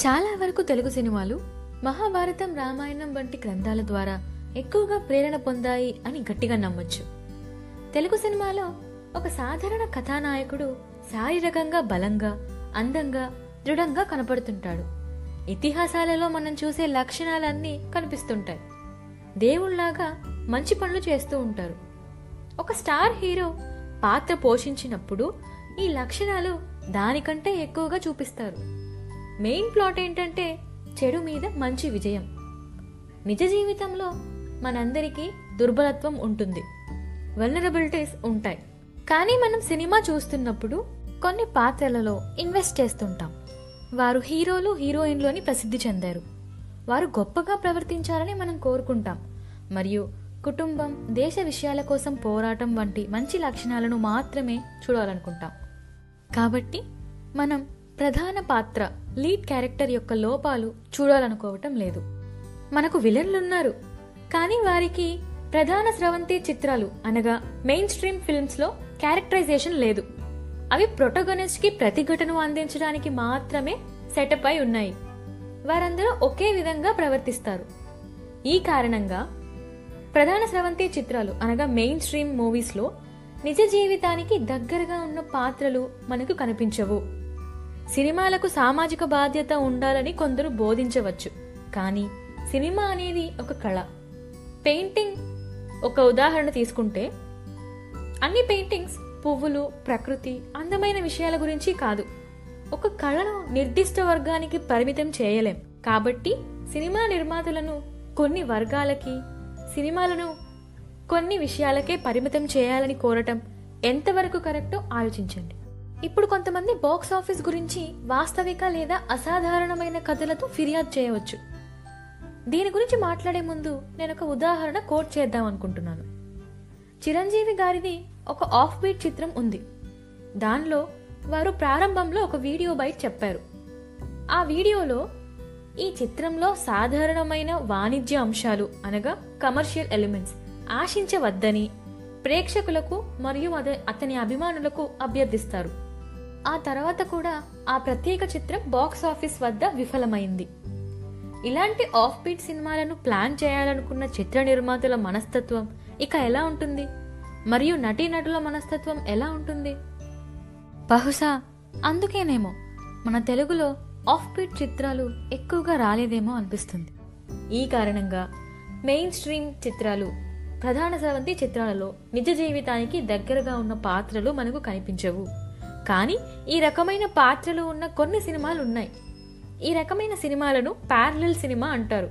చాలా వరకు తెలుగు సినిమాలు మహాభారతం రామాయణం వంటి గ్రంథాల ద్వారా ఎక్కువగా ప్రేరణ పొందాయి అని గట్టిగా నమ్మొచ్చు తెలుగు సినిమాలో ఒక సాధారణ కథానాయకుడు శారీరకంగా బలంగా అందంగా దృఢంగా కనపడుతుంటాడు ఇతిహాసాలలో మనం చూసే లక్షణాలన్నీ కనిపిస్తుంటాయి దేవుళ్లాగా మంచి పనులు చేస్తూ ఉంటారు ఒక స్టార్ హీరో పాత్ర పోషించినప్పుడు ఈ లక్షణాలు దానికంటే ఎక్కువగా చూపిస్తారు మెయిన్ ప్లాట్ ఏంటంటే చెడు మీద మంచి విజయం నిజ జీవితంలో మనందరికీ దుర్బలత్వం ఉంటుంది వెల్నరబిలిటీస్ ఉంటాయి కానీ మనం సినిమా చూస్తున్నప్పుడు కొన్ని పాత్రలలో ఇన్వెస్ట్ చేస్తుంటాం వారు హీరోలు హీరోయిన్లు అని ప్రసిద్ధి చెందారు వారు గొప్పగా ప్రవర్తించాలని మనం కోరుకుంటాం మరియు కుటుంబం దేశ విషయాల కోసం పోరాటం వంటి మంచి లక్షణాలను మాత్రమే చూడాలనుకుంటాం కాబట్టి మనం ప్రధాన పాత్ర లీడ్ క్యారెక్టర్ యొక్క లోపాలు చూడాలనుకోవటం లేదు మనకు విలన్లున్నారు కానీ వారికి ప్రధాన స్రవంతి చిత్రాలు అనగా మెయిన్ స్ట్రీమ్ ఫిల్మ్స్ లో క్యారెక్టరైజేషన్ లేదు అవి ప్రొటగనిస్ట్ కి ప్రతిఘటన అందించడానికి మాత్రమే సెటప్ అయి ఉన్నాయి వారందరూ ఒకే విధంగా ప్రవర్తిస్తారు ఈ కారణంగా ప్రధాన స్రవంతి చిత్రాలు అనగా మెయిన్ స్ట్రీమ్ మూవీస్ లో నిజ జీవితానికి దగ్గరగా ఉన్న పాత్రలు మనకు కనిపించవు సినిమాలకు సామాజిక బాధ్యత ఉండాలని కొందరు బోధించవచ్చు కానీ సినిమా అనేది ఒక కళ పెయింటింగ్ ఒక ఉదాహరణ తీసుకుంటే అన్ని పెయింటింగ్స్ పువ్వులు ప్రకృతి అందమైన విషయాల గురించి కాదు ఒక కళను నిర్దిష్ట వర్గానికి పరిమితం చేయలేం కాబట్టి సినిమా నిర్మాతలను కొన్ని వర్గాలకి సినిమాలను కొన్ని విషయాలకే పరిమితం చేయాలని కోరటం ఎంతవరకు కరెక్టో ఆలోచించండి ఇప్పుడు కొంతమంది బాక్స్ ఆఫీస్ గురించి వాస్తవిక లేదా అసాధారణమైన కథలతో ఫిర్యాదు చేయవచ్చు దీని గురించి మాట్లాడే ముందు నేను ఒక ఉదాహరణ కోట్ చేద్దాం అనుకుంటున్నాను చిరంజీవి గారిది ఒక ఆఫ్ బీట్ చిత్రం ఉంది దానిలో వారు ప్రారంభంలో ఒక వీడియో బయట చెప్పారు ఆ వీడియోలో ఈ చిత్రంలో సాధారణమైన వాణిజ్య అంశాలు అనగా కమర్షియల్ ఎలిమెంట్స్ ఆశించవద్దని ప్రేక్షకులకు మరియు అదే అతని అభిమానులకు అభ్యర్థిస్తారు ఆ తర్వాత కూడా ఆ ప్రత్యేక చిత్రం బాక్స్ ఆఫీస్ వద్ద విఫలమైంది ఇలాంటి ఆఫ్ బీట్ సినిమాలను ప్లాన్ చేయాలనుకున్న చిత్ర నిర్మాతల మనస్తత్వం ఇక ఎలా ఉంటుంది మరియు నటీనటుల మనస్తత్వం ఎలా ఉంటుంది బహుశా అందుకేనేమో మన తెలుగులో ఆఫ్ బీట్ చిత్రాలు ఎక్కువగా రాలేదేమో అనిపిస్తుంది ఈ కారణంగా మెయిన్ స్ట్రీమ్ చిత్రాలు ప్రధాన స్రవంతి చిత్రాలలో నిజ జీవితానికి దగ్గరగా ఉన్న పాత్రలు మనకు కనిపించవు కానీ ఈ రకమైన పాత్రలు ఉన్న కొన్ని సినిమాలు ఉన్నాయి ఈ రకమైన సినిమాలను ప్యారలల్ సినిమా అంటారు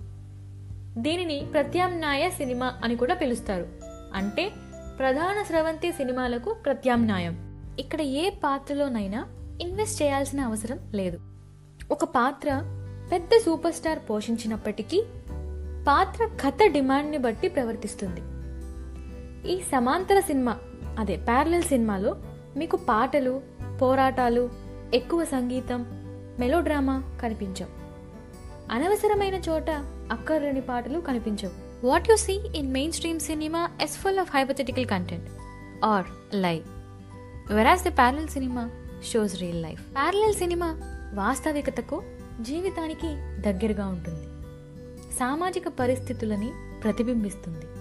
దీనిని ప్రత్యామ్నాయ సినిమా అని కూడా పిలుస్తారు అంటే ప్రధాన స్రవంతి సినిమాలకు ప్రత్యామ్నాయం ఇక్కడ ఏ పాత్రలోనైనా ఇన్వెస్ట్ చేయాల్సిన అవసరం లేదు ఒక పాత్ర పెద్ద సూపర్ స్టార్ పోషించినప్పటికీ పాత్ర కథ డిమాండ్ని బట్టి ప్రవర్తిస్తుంది ఈ సమాంతర సినిమా అదే ప్యారలల్ సినిమాలో మీకు పాటలు పోరాటాలు ఎక్కువ సంగీతం మెలోడ్రామా కనిపించవు అనవసరమైన చోట అక్కర్లేని పాటలు కనిపించవు what you see in main stream cinema is full of hypothetical content are live versus the parallel cinema shows real life parallel cinema వాస్తవికతకు జీవితానికి దగ్గరగా ఉంటుంది సామాజిక పరిస్థితులని ప్రతిబింబిస్తుంది